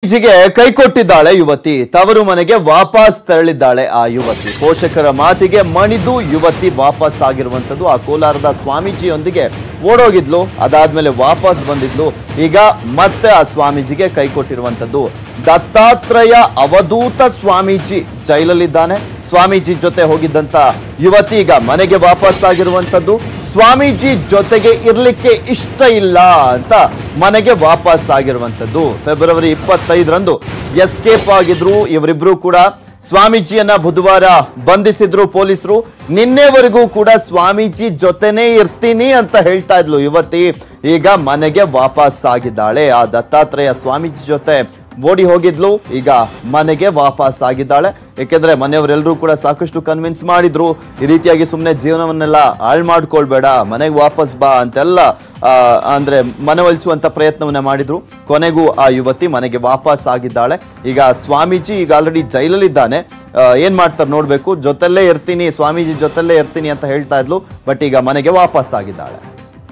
ಜಿಗೆ ಕೈ ಕೊಟ್ಟಿದ್ದಾಳೆ ಯುವತಿ ತವರು ಮನೆಗೆ ವಾಪಸ್ ತೆರಳಿದ್ದಾಳೆ ಆ ಯುವತಿ ಪೋಷಕರ ಮಾತಿಗೆ ಮಣಿದು ಯುವತಿ ವಾಪಸ್ ಆಗಿರುವಂತದ್ದು ಆ ಕೋಲಾರದ ಸ್ವಾಮೀಜಿಯೊಂದಿಗೆ ಓಡೋಗಿದ್ಲು ಅದಾದ್ಮೇಲೆ ವಾಪಸ್ ಬಂದಿದ್ಲು ಈಗ ಮತ್ತೆ ಆ ಸ್ವಾಮೀಜಿಗೆ ಕೈ ಕೊಟ್ಟಿರುವಂತದ್ದು ದತ್ತಾತ್ರೇಯ ಅವಧೂತ ಸ್ವಾಮೀಜಿ ಜೈಲಲ್ಲಿದ್ದಾನೆ ಸ್ವಾಮೀಜಿ ಜೊತೆ ಹೋಗಿದ್ದಂತ ಯುವತಿ ಈಗ ಮನೆಗೆ ವಾಪಸ್ ಆಗಿರುವಂತದ್ದು ಸ್ವಾಮೀಜಿ ಜೊತೆಗೆ ಇರ್ಲಿಕ್ಕೆ ಇಷ್ಟ ಇಲ್ಲ ಅಂತ ಮನೆಗೆ ವಾಪಸ್ ಆಗಿರುವಂತದ್ದು ಫೆಬ್ರವರಿ ಇಪ್ಪತ್ತೈದರಂದು ಎಸ್ಕೇಪ್ ಆಗಿದ್ರು ಇವರಿಬ್ರು ಕೂಡ ಸ್ವಾಮೀಜಿಯನ್ನ ಬುಧವಾರ ಬಂಧಿಸಿದ್ರು ಪೊಲೀಸರು ನಿನ್ನೆವರೆಗೂ ಕೂಡ ಸ್ವಾಮೀಜಿ ಜೊತೆನೇ ಇರ್ತೀನಿ ಅಂತ ಹೇಳ್ತಾ ಇದ್ಲು ಯುವತಿ ಈಗ ಮನೆಗೆ ವಾಪಸ್ ಆಗಿದ್ದಾಳೆ ಆ ದತ್ತಾತ್ರೇಯ ಸ್ವಾಮೀಜಿ ಜೊತೆ ಓಡಿ ಹೋಗಿದ್ಲು ಈಗ ಮನೆಗೆ ವಾಪಸ್ ಆಗಿದ್ದಾಳೆ ಯಾಕೆಂದ್ರೆ ಮನೆಯವರೆಲ್ಲರೂ ಕೂಡ ಸಾಕಷ್ಟು ಕನ್ವಿನ್ಸ್ ಮಾಡಿದ್ರು ಈ ರೀತಿಯಾಗಿ ಸುಮ್ಮನೆ ಜೀವನವನ್ನೆಲ್ಲ ಹಾಳು ಮಾಡ್ಕೊಳ್ಬೇಡ ಮನೆಗೆ ವಾಪಸ್ ಬಾ ಅಂತೆಲ್ಲ ಆ, ಅಂದ್ರೆ ಮನವೊಲಿಸುವಂತ ಪ್ರಯತ್ನವನ್ನ ಮಾಡಿದ್ರು ಕೊನೆಗೂ ಆ ಯುವತಿ ಮನೆಗೆ ವಾಪಸ್ ಆಗಿದ್ದಾಳೆ ಈಗ ಸ್ವಾಮೀಜಿ ಈಗ ಆಲ್ರೆಡಿ ಜೈಲಲ್ಲಿದ್ದಾನೆ ಆ, ಏನ್ ಮಾಡ್ತಾರೆ ನೋಡ್ಬೇಕು ಜೊತೆಲ್ಲೇ ಇರ್ತೀನಿ ಸ್ವಾಮೀಜಿ ಜೊತೆಲ್ಲೇ ಇರ್ತೀನಿ ಅಂತ ಹೇಳ್ತಾ ಇದ್ಲು ಬಟ್ ಈಗ ಮನೆಗೆ ವಾಪಸ್ ಆಗಿದ್ದಾಳೆ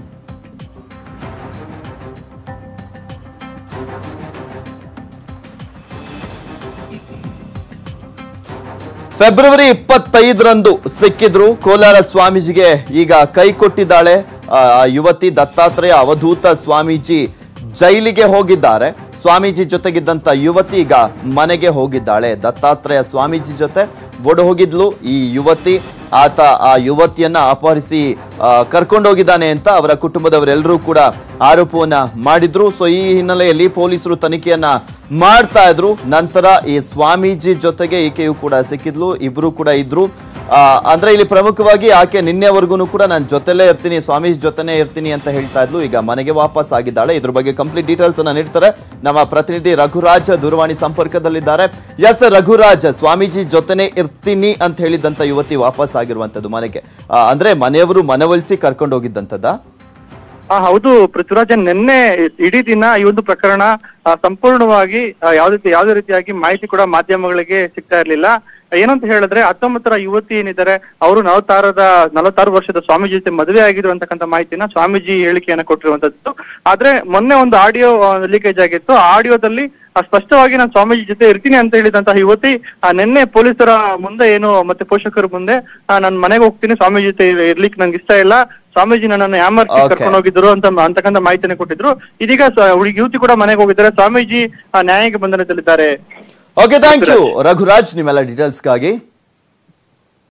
ಫೆಬ್ರವರಿ ಇಪ್ಪತ್ತೈದರಂದು ಸಿಕ್ಕಿದ್ರು ಕೋಲಾರ ಸ್ವಾಮೀಜಿಗೆ ಈಗ ಕೈ ಕೊಟ್ಟಿದ್ದಾಳೆ ಆ ಆ ಯುವತಿ ದತ್ತಾತ್ರೇಯ ಅವಧೂತ ಸ್ವಾಮೀಜಿ ಜೈಲಿಗೆ ಹೋಗಿದ್ದಾರೆ ಸ್ವಾಮೀಜಿ ಜೊತೆಗಿದ್ದಂತ ಯುವತಿ ಈಗ ಮನೆಗೆ ಹೋಗಿದ್ದಾಳೆ ದತ್ತಾತ್ರೇಯ ಸ್ವಾಮೀಜಿ ಜೊತೆ ಓಡ್ ಹೋಗಿದ್ಲು ಈ ಯುವತಿ ಆತ ಆ ಯುವತಿಯನ್ನ ಅಪಹರಿಸಿ ಆ, ಕರ್ಕೊಂಡೋಗಿದ್ದಾನೆ ಅಂತ ಅವರ ಕುಟುಂಬದವರೆಲ್ಲರೂ ಕೂಡ ಆರೋಪವನ್ನ ಮಾಡಿದ್ರು ಸೊ ಈ ಹಿನ್ನೆಲೆಯಲ್ಲಿ ಪೊಲೀಸರು ತನಿಖೆಯನ್ನ ಮಾಡ್ತಾ ಇದ್ರು ನಂತರ ಈ ಸ್ವಾಮೀಜಿ ಜೊತೆಗೆ ಈಕೆಯು ಕೂಡ ಸಿಕ್ಕಿದ್ಲು ಇಬ್ರು ಕೂಡ ಇದ್ರು ಆ, ಅಂದ್ರೆ ಇಲ್ಲಿ ಪ್ರಮುಖವಾಗಿ ಆಕೆ ನಿನ್ನೆವರೆಗೂ ಕೂಡ ನಾನು ಜೊತೆಲೇ ಇರ್ತೀನಿ ಸ್ವಾಮೀಜಿ ಜೊತೆನೇ ಇರ್ತೀನಿ ಅಂತ ಹೇಳ್ತಾ ಇದ್ಲು ಈಗ ಮನೆಗೆ ವಾಪಸ್ ಆಗಿದ್ದಾಳೆ ಇದ್ರ ಬಗ್ಗೆ ಕಂಪ್ಲೀಟ್ ಡೀಟೇಲ್ಸ್ ಅನ್ನ ನೀಡ್ತಾರೆ ನಮ್ಮ ಪ್ರತಿನಿಧಿ ರಘುರಾಜ್ ದೂರವಾಣಿ ಸಂಪರ್ಕದಲ್ಲಿದ್ದಾರೆ ಎಸ್ ರಘುರಾಜ್ ಸ್ವಾಮೀಜಿ ಜೊತೆನೆ ಇರ್ತೀನಿ ಅಂತ ಹೇಳಿದಂತ ಯುವತಿ ವಾಪಸ್ ಆಗಿರುವಂತದ್ದು ಮನೆಗೆ ಆ, ಅಂದ್ರೆ ಮನೆಯವರು ಮನವೊಲಿಸಿ ಕರ್ಕೊಂಡು ಹೋಗಿದ್ದಂತದ್ದಾ ಆ ಹೌದು ಪೃಥ್ವಿರಾಜನ್ ನಿನ್ನೆ ಇಡೀ ದಿನ ಈ ಒಂದು ಪ್ರಕರಣ ಆ, ಸಂಪೂರ್ಣವಾಗಿ ಆ, ಯಾವುದೇ ಯಾವುದೇ ರೀತಿಯಾಗಿ ಮಾಹಿತಿ ಕೂಡ ಮಾಧ್ಯಮಗಳಿಗೆ ಸಿಗ್ತಾ ಇರ್ಲಿಲ್ಲ ಏನಂತ ಹೇಳಿದ್ರೆ ಹತ್ತೊಂಬತ್ತರ ಯುವತಿ ಏನಿದ್ದಾರೆ ಅವರು ನಲವತ್ತಾರದ ನಲವತ್ತಾರು ವರ್ಷದ ಸ್ವಾಮೀಜಿ ಜೊತೆ ಮದುವೆ ಆಗಿದ್ರು ಅಂತಕ್ಕಂಥ ಮಾಹಿತಿನ ಸ್ವಾಮೀಜಿ ಹೇಳಿಕೆಯನ್ನ ಕೊಟ್ಟಿರುವಂತದ್ದು ಆದ್ರೆ ಮೊನ್ನೆ ಒಂದು ಆಡಿಯೋ ಲೀಕೇಜ್ ಆಗಿತ್ತು ಆ ಆಡಿಯೋದಲ್ಲಿ ಆ, ಸ್ಪಷ್ಟವಾಗಿ ನಾನು ಸ್ವಾಮೀಜಿ ಜೊತೆ ಇರ್ತೀನಿ ಅಂತ ಹೇಳಿದಂತಹ ಯುವತಿ ಆ ನಿನ್ನೆ ಪೊಲೀಸರ ಮುಂದೆ ಏನು ಮತ್ತೆ ಪೋಷಕರ ಮುಂದೆ ನನ್ನ ಮನೆಗೆ ಹೋಗ್ತೀನಿ ಸ್ವಾಮೀಜಿ ಜೊತೆ ಇರ್ಲಿಕ್ಕೆ ನಂಗೆ ಇಷ್ಟ ಇಲ್ಲ ಸ್ವಾಮೀಜಿ ನನ್ನನ್ನು ಯಾಮರ್ಸಿ Okay. ಕರ್ಕೊಂಡು ಹೋಗಿದ್ರು ಅಂತ ಅಂತಕ್ಕಂಥ ಮಾಹಿತಿನ ಕೊಟ್ಟಿದ್ರು ಇದೀಗ ಸ- ಹುಡುಗಿ ಯುವತಿ ಕೂಡ ಮನೆಗೆ ಹೋಗಿದ್ದಾರೆ ಸ್ವಾಮೀಜಿ ಆ, ನ್ಯಾಯಾಂಗ ಬಂಧನದಲ್ಲಿದ್ದಾರೆ ಓಕೆ ಥ್ಯಾಂಕ್ ಯು ರಘುರಾಜ್ ನಿಮ್ಮೆಲ್ಲ ಡೀಟೇಲ್ಸ್ಗಾಗಿ